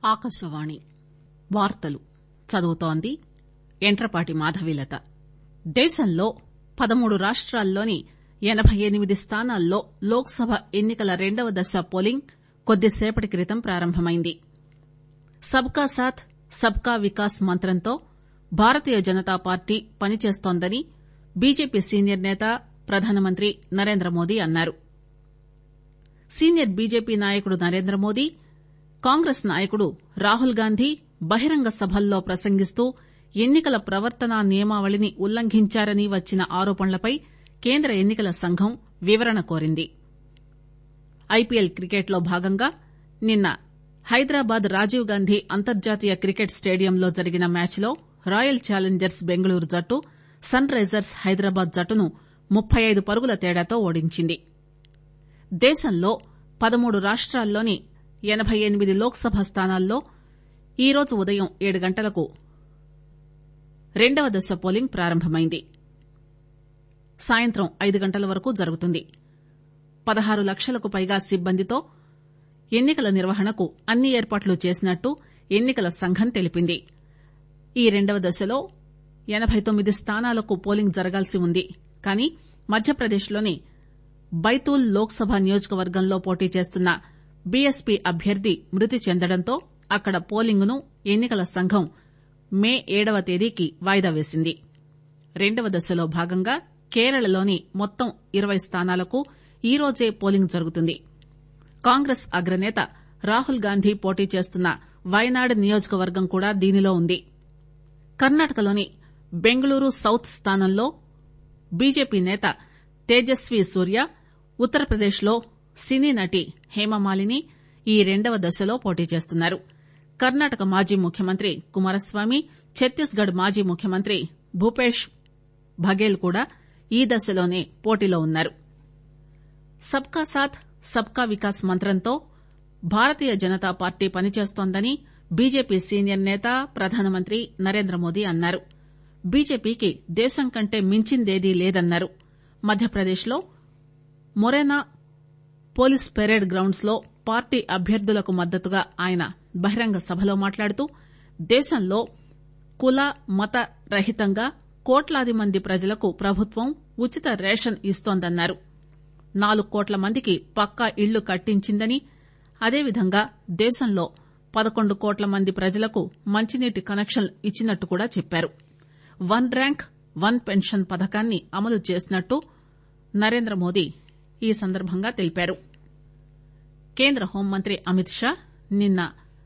ఆకాశవాణి వార్తలు చదువుతోంది యంట్రపాటి మాధవీలత దేశంలో పదమూడు రాష్టాల్లోని ఎనబై ఎనిమిది స్థానాల్లో లోక్ సభ ఎన్ని కల రెండవ దశ పోలింగ్ కొద్దిసేపటి క్రితం ప్రారంభమైంది సబ్ కా సాథ్ సబ్ కా వికాస్ మంత్రంతో భారతీయ జనతా పార్టీ పనిచేస్తోందని బీజేపీ సీనియర్ నేత ప్రధానమంత్రి నరేంద్రమోదీ అన్నారు సీనియర్ బీజేపీ నాయకుడు నరేంద్రమోదీ కాంగ్రెస్ నాయకుడు రాహుల్ గాంధీ బహిరంగ సభల్లో ప్రసంగిస్తూ ఎన్ని కల ప్రవర్తనా నియమావళిని ఉల్లంఘించారని వచ్చిన ఆరోపణలపై కేంద్ర ఎన్ని కల సంఘం వివరణ కోరింది ఐపీఎల్ క్రికెట్ లో భాగంగా నిన్న హైదరాబాద్ రాజీవ్ గాంధీ అంతర్జాతీయ క్రికెట్ స్టేడియంలో జరిగిన మ్యాచ్ లో రాయల్ ఛాలెంజర్స్ బెంగళూరు జట్టు సన్ రైజర్స్ హైదరాబాద్ జట్టును ముప్పై ఐదు పరుగుల తేడాతో ఓడించింది దేశంలో పదమూడు రాష్టాల్లోని ఎనబై ఎనిమిది లోక్ సభ స్థానాల్లో ఈరోజు ఉదయం ఏడు గంటలకు రెండవ దశ పోలింగ్ ప్రారంభమైంది సాయంత్రం ఐదు గంటల వరకు జరుగుతుంది పదహారు లక్షలకు పైగా సిబ్బందితో ఎన్ని కల నిర్వహణకు అన్ని ఏర్పాట్లు చేసినట్టు ఎన్ని కల సంఘం తెలిపింది ఈ రెండవ దశలో ఎనబై తొమ్మిది స్థానాలకు పోలింగ్ జరగాల్సి ఉంది కానీ మధ్యప్రదేశ్ లోని బైతూల్ లోక్ సభ నియోజకవర్గంలో పోటీ చేస్తున్న బీఎస్పీ అభ్యర్థి మృతి చెందడంతో అక్కడ పోలింగ్ ను ఎన్ని కల సంఘం మే ఏడవ తేదీకి వాయిదా వేసింది రెండవ దశలో భాగంగా కేరళలోని మొత్తం ఇరవై స్థానాలకు ఈరోజే పోలింగ్ జరుగుతుంది కాంగ్రెస్ అగ్రనేత రాహుల్ గాంధీ పోటీ చేస్తున్న వయనాడ్ నియోజకవర్గం కూడా దీనిలో ఉంది కర్ణాటకలోని బెంగళూరు సౌత్ స్థానంలో బీజేపీ నేత తేజస్వీ సూర్య ఉత్తరప్రదేశ్ లో సినీ నటి హేమమాలిని ఈ రెండవ దశలో పోటీ చేస్తున్నారు కర్ణాటక మాజీ ముఖ్యమంత్రి కుమారస్వామి ఛత్తీస్ గఢ్ మాజీ ముఖ్యమంత్రి భూపేష్ బఘేల్ కూడా ఈ దశలోనే పోటీలో ఉన్నారు సబ్ కా సాథ్ సబ్ కా వికాస్ మంత్రంతో భారతీయ జనతా పార్టీ పనిచేస్తోందని బీజేపీ సీనియర్ నేత ప్రధానమంత్రి నరేంద్రమోదీ అన్నారు బీజేపీకి దేశం కంటే మించిందేదీ లేదన్నారు మధ్యప్రదేశ్ లో మొరేనా పోలీస్ పెరేడ్ గ్రౌండ్స్ లో పార్టీ అభ్యర్థులకు మద్దతుగా ఆయన బహిరంగ సభలో మాట్లాడుతూ దేశంలో కుల మత రహితంగా కోట్లాది మంది ప్రజలకు ప్రభుత్వం ఉచిత రేషన్ ఇస్తోందన్నారు నాలుగు కోట్ల మందికి పక్కా ఇళ్లు కట్టించిందని అదేవిధంగా దేశంలో పదకొండు కోట్ల మంది ప్రజలకు మంచినీటి కనెక్షన్ ఇచ్చినట్టు కూడా చెప్పారు వన్ ర్యాంక్ వన్ పెన్షన్ పథకాన్ని అమలు చేసినట్టు నరేంద్రమోదీ ఈ సందర్భంగా తెలిపారు కేంద్ర హోంమంత్రి అమిత్ షా నిన్న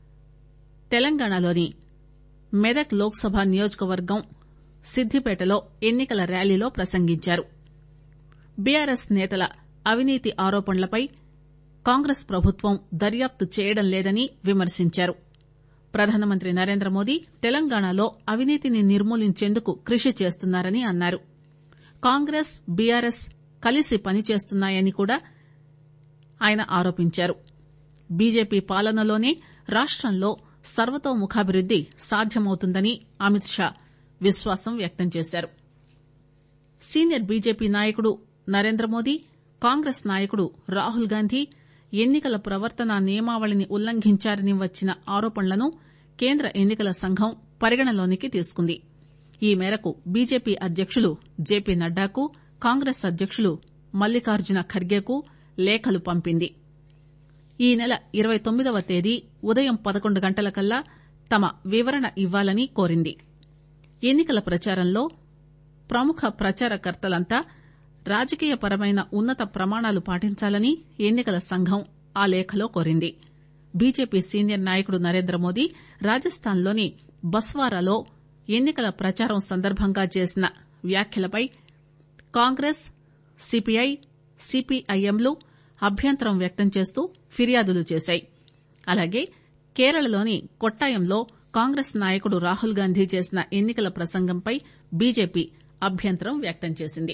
తెలంగాణలోని మెదక్ లోక్ సభ నియోజకవర్గం సిద్దిపేటలో ఎన్ని కల ర్యాలీలో ప్రసంగించారు బీఆర్ఎస్ నేతల అవినీతి ఆరోపణలపై కాంగ్రెస్ ప్రభుత్వం దర్యాప్తు చేయడం లేదని విమర్శించారు ప్రధానమంత్రి నరేంద్రమోదీ తెలంగాణలో అవినీతిని నిర్మూలించేందుకు కృషి చేస్తున్నారని అన్నారు కాంగ్రెస్ బీఆర్ఎస్ కలిసి పనిచేస్తున్నాయని కూడా ఆయన ఆరోపించారు బీజేపీ పాలనలోనే రాష్టంలో సర్వతోముఖాభివృద్ది సాధ్యమవుతుందని అమిత్ షా విశ్వాసం వ్యక్తం చేశారు సీనియర్ బీజేపీ నాయకుడు నరేంద్రమోదీ కాంగ్రెస్ నాయకుడు రాహుల్ గాంధీ ఎన్ని కల ప్రవర్తనా నియమావళిని ఉల్లంఘించారని వచ్చిన ఆరోపణలను కేంద్ర ఎన్ని కల సంఘం పరిగణలోనికి తీసుకుంది ఈ మేరకు బీజేపీ అధ్యకులు జేపీ నడ్డాకు కాంగ్రెస్ అధ్యకులు మల్లికార్జున ఖర్గేకు లేఖలు పంపింది ఈ నెల ఇరవై తొమ్మిదవ తేదీ ఉదయం పదకొండు గంటలకల్లా తమ వివరణ ఇవ్వాలని కోరింది ఎన్ని కల ప్రచారంలో ప్రముఖ ప్రచారకర్తలంతా రాజకీయపరమైన ఉన్నత ప్రమాణాలు పాటించాలని ఎన్ని కల సంఘం ఆ లేఖలో కోరింది బీజేపీ సీనియర్ నాయకుడు నరేంద్రమోదీ రాజస్థాన్లోని బస్వారాలో ఎన్ని కల ప్రచారం సందర్భంగా చేసిన వ్యాఖ్యలపై కాంగ్రెస్ సీపీఐ సీపీఐఎంలు అభ్యంతరం వ్యక్తం చేస్తూ ఫిర్యాదులు చేశాయి అలాగే కేరళలోని కొట్టాయంలో కాంగ్రెస్ నాయకుడు రాహుల్ గాంధీ చేసిన ఎన్ని కల ప్రసంగంపై బీజేపీ అభ్యంతరం వ్యక్తం చేసింది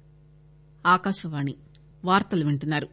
ఆకాశవాణి వార్తలు వింటున్నారు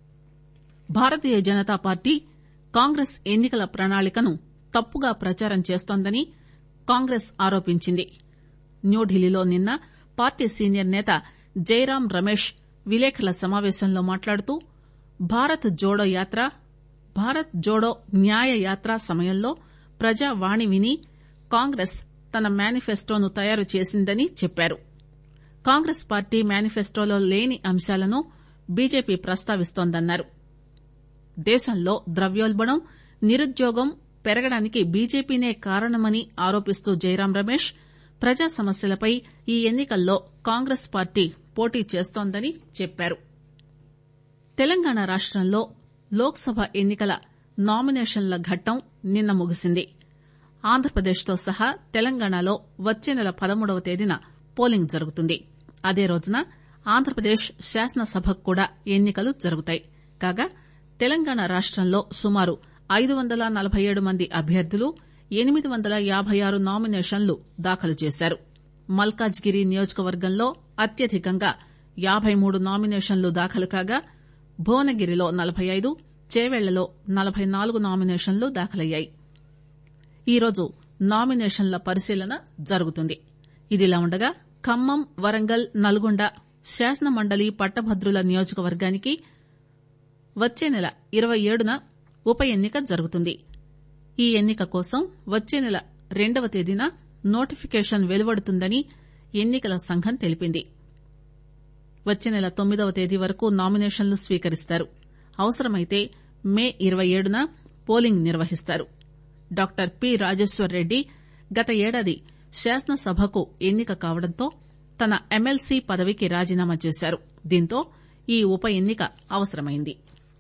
భారతీయ జనతా పార్టీ కాంగ్రెస్ ఎన్ని కల ప్రణాళికను తప్పుగా ప్రచారం చేస్తోందని కాంగ్రెస్ ఆరోపించింది న్యూఢిల్లీలో నిన్న పార్టీ సీనియర్ నేత జైరాం రమేష్ విలేకరుల సమావేశంలో మాట్లాడుతూ భారత్ జోడో యాత్ర భారత్ జోడో న్యాయ యాత్ర సమయంలో ప్రజావాణి విని కాంగ్రెస్ తన మేనిఫెస్టోను తయారు చేసిందని చెప్పారు కాంగ్రెస్ పార్టీ మేనిఫెస్టోలో లేని అంశాలను బీజేపీ ప్రస్తావిస్తోందన్నారు దేశంలో ద్రవ్యోల్బణం నిరుద్యోగం పెరగడానికి బీజేపీనే కారణమని ఆరోపిస్తూ జైరాం రమేష్ ప్రజా సమస్యలపై ఈ ఎన్నికల్లో కాంగ్రెస్ పార్టీ పోటీ చేస్తోందని చెప్పారు తెలంగాణ రాష్టంలో లోక్ సభ ఎన్నికల నామినేషన్ల ఘట్టం నిన్న ముగిసింది ఆంధ్రప్రదేశ్తో సహా తెలంగాణలో వచ్చే నెల పదమూడవ తేదీన పోలింగ్ జరుగుతుంది అదే రోజున ఆంధ్రప్రదేశ్ శాసనసభకు కూడా ఎన్నికలు జరుగుతాయి కాగా తెలంగాణ రాష్టంలో సుమారు ఐదు వందల నలబై ఏడు మంది అభ్యర్థులు ఎనిమిది వందల యాబై ఆరు నామినేషన్లు దాఖలు చేశారు మల్కాజ్గిరి నియోజకవర్గంలో అత్యధికంగా యాబై మూడు నామినేషన్లు దాఖలు కాగా భువనగిరిలో నలబై ఐదు చేవెళ్లలో నలబై నాలుగు నామినేషన్లు దాఖలయ్యాయి ఈరోజు నామినేషన్ల పరిశీలన జరుగుతుంది ఇదిలా ఉండగా ఖమ్మం వరంగల్ నల్గొండ శాసనమండలి పట్టభద్రుల నియోజకవర్గానికి వచ్చే నెల ఇరవై ఏడున ఉప ఎన్నిక జరుగుతుంది ఈ ఎన్నిక కోసం వచ్చే నెల రెండవ తేదీన నోటిఫికేషన్ వెలువడుతుందని ఎన్నికల సంఘం తెలిపింది వచ్చే నెల తొమ్మిదవ తేదీ వరకు నామినేషన్లు స్వీకరిస్తారు అవసరమైతే మే ఇరవై ఏడున పోలింగ్ నిర్వహిస్తారు డాక్టర్ పి రాజేశ్వర్ రెడ్డి గత ఏడాది శాసనసభకు ఎన్నిక కావడంతో తన ఎమ్మెల్సీ పదవికి రాజీనామా చేశారు దీంతో ఈ ఉప ఎన్నిక అవసరమైంది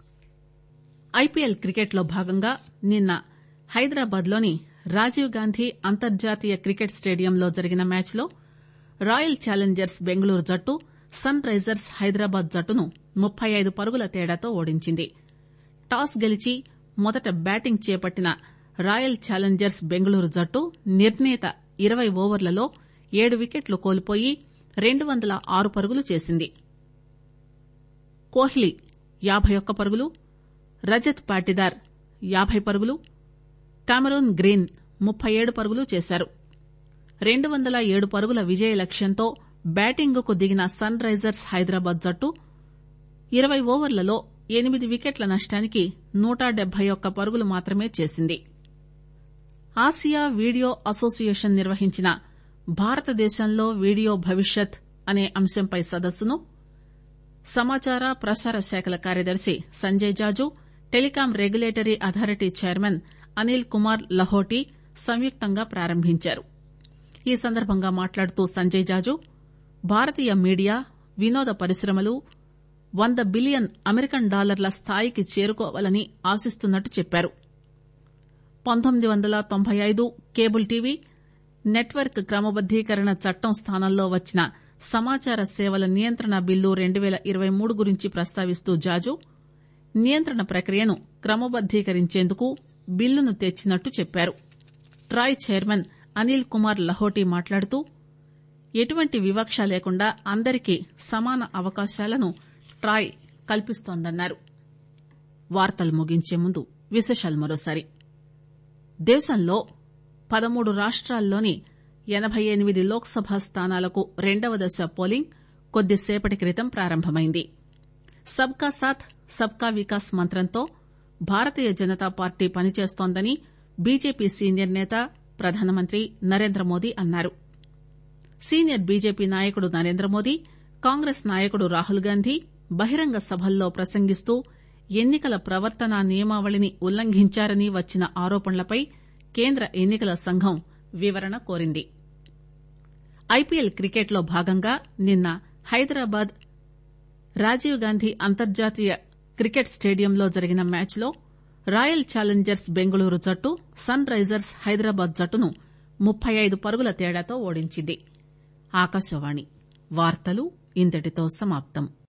ఐపీఎల్ క్రికెట్ లో భాగంగా నిన్న హైదరాబాద్ లోని రాజీవ్ గాంధీ అంతర్జాతీయ క్రికెట్ స్టేడియంలో జరిగిన మ్యాచ్ లో రాయల్ ఛాలెంజర్స్ బెంగళూరు జట్టు సన్ రైజర్స్ హైదరాబాద్ జట్టును ముప్పై ఐదు పరుగుల తేడాతో ఓడించింది టాస్ గెలిచి మొదట బ్యాటింగ్ చేపట్టిన రాయల్ ఛాలెంజర్స్ బెంగళూరు జట్టు నిర్ణీత ఇరవై ఓవర్లలో ఏడు వికెట్లు కోల్పోయి రెండు వందల ఆరు పరుగులు చేసింది కోహ్లీ యాబై ఒక్క పరుగులు రజత్ పాటిదార్ యాబై పరుగులు కామరూన్ గ్రీన్ ముప్పై ఏడు పరుగులు చేశారు రెండు వందల ఏడు పరుగుల విజయ లక్ష్యంతో బ్యాటింగ్ కు దిగిన సన్ రైజర్స్ హైదరాబాద్ జట్టు ఇరవై ఓవర్లలో ఎనిమిది వికెట్ల నష్టానికి నూట డెబ్బై ఒక్క పరుగులు మాత్రమే చేసింది ఆసియా వీడియో అసోసియేషన్ నిర్వహించిన భారతదేశంలో వీడియో భవిష్యత్ అనే అంశంపై సదస్సును సమాచార ప్రసార శాఖల కార్యదర్శి Sanjay Jaju telecom regulatory authority chairman Anil Kumar Lahoti సంయుక్తంగా ప్రారంభించారు ఈ సందర్భంగా మాట్లాడుతూ సంజయ్ జాజు భారతీయ మీడియా వినోద పరిశ్రమలు వంద బిలియన్ అమెరికన్ డాలర్ల స్థాయికి చేరుకోవాలని ఆశిస్తున్నట్టు చెప్పారు పంతొమ్మిది వందల తొంభై ఐదు కేబుల్ టీవీ నెట్వర్క్ క్రమబద్దీకరణ చట్టం స్థానంలో వచ్చిన సమాచార సేవల నియంత్రణ బిల్లు రెండు పేల ఇరవై మూడు గురించి ప్రస్తావిస్తూ జాజు నియంత్రణ ప్రక్రియను క్రమబద్దీకరించేందుకు బిల్లును తెచ్చినట్టు చెప్పారు ట్రాయ్ చైర్మన్ అనిల్ కుమార్ లహోటీ మాట్లాడుతూ ఎటువంటి వివక్ష లేకుండా అందరికీ సమాన అవకాశాలను ట్రాయ్ కల్పిస్తోందన్నారు వార్తలు ముగించే ముందు విశేషాలు మరోసారి దేశంలో పదమూడు రాష్ట్రాల్లోని ఎనబై ఎనిమిది లోక్సభ స్థానాలకు రెండవ దశ పోలింగ్ కొద్దిసేపటి క్రితం ప్రారంభమైంది సబ్కా సాథ్ సబ్కా వికాస్ మంత్రంతో భారతీయ జనతా పార్టీ పనిచేస్తోందని బీజేపీ సీనియర్ నేత ప్రధానమంత్రి నరేంద్ర మోదీ అన్నారు సీనియర్ బీజేపీ నాయకుడు నరేంద్ర మోదీ కాంగ్రెస్ నాయకుడు రాహుల్ గాంధీ బహిరంగ సభల్లో ప్రసంగిస్తూ ఎన్నికల ప్రవర్తనా నియమావళిని ఉల్లంఘించారని వచ్చిన ఆరోపణలపై కేంద్ర ఎన్నికల సంఘం వివరణ కోరింది ఐపీఎల్ క్రికెట్ లో భాగంగా నిన్న హైదరాబాద్ రాజీవ్ గాంధీ అంతర్జాతీయ క్రికెట్ స్టేడియంలో జరిగిన మ్యాచ్ లో రాయల్ ఛాలెంజర్స్ బెంగళూరు జట్టు సన్ రైజర్స్ హైదరాబాద్ జట్టును ముప్పై ఐదు పరుగుల తేడాతో ఓడించింది ఆకాశవాణి వార్తలు ఇంతటితో సమాప్తం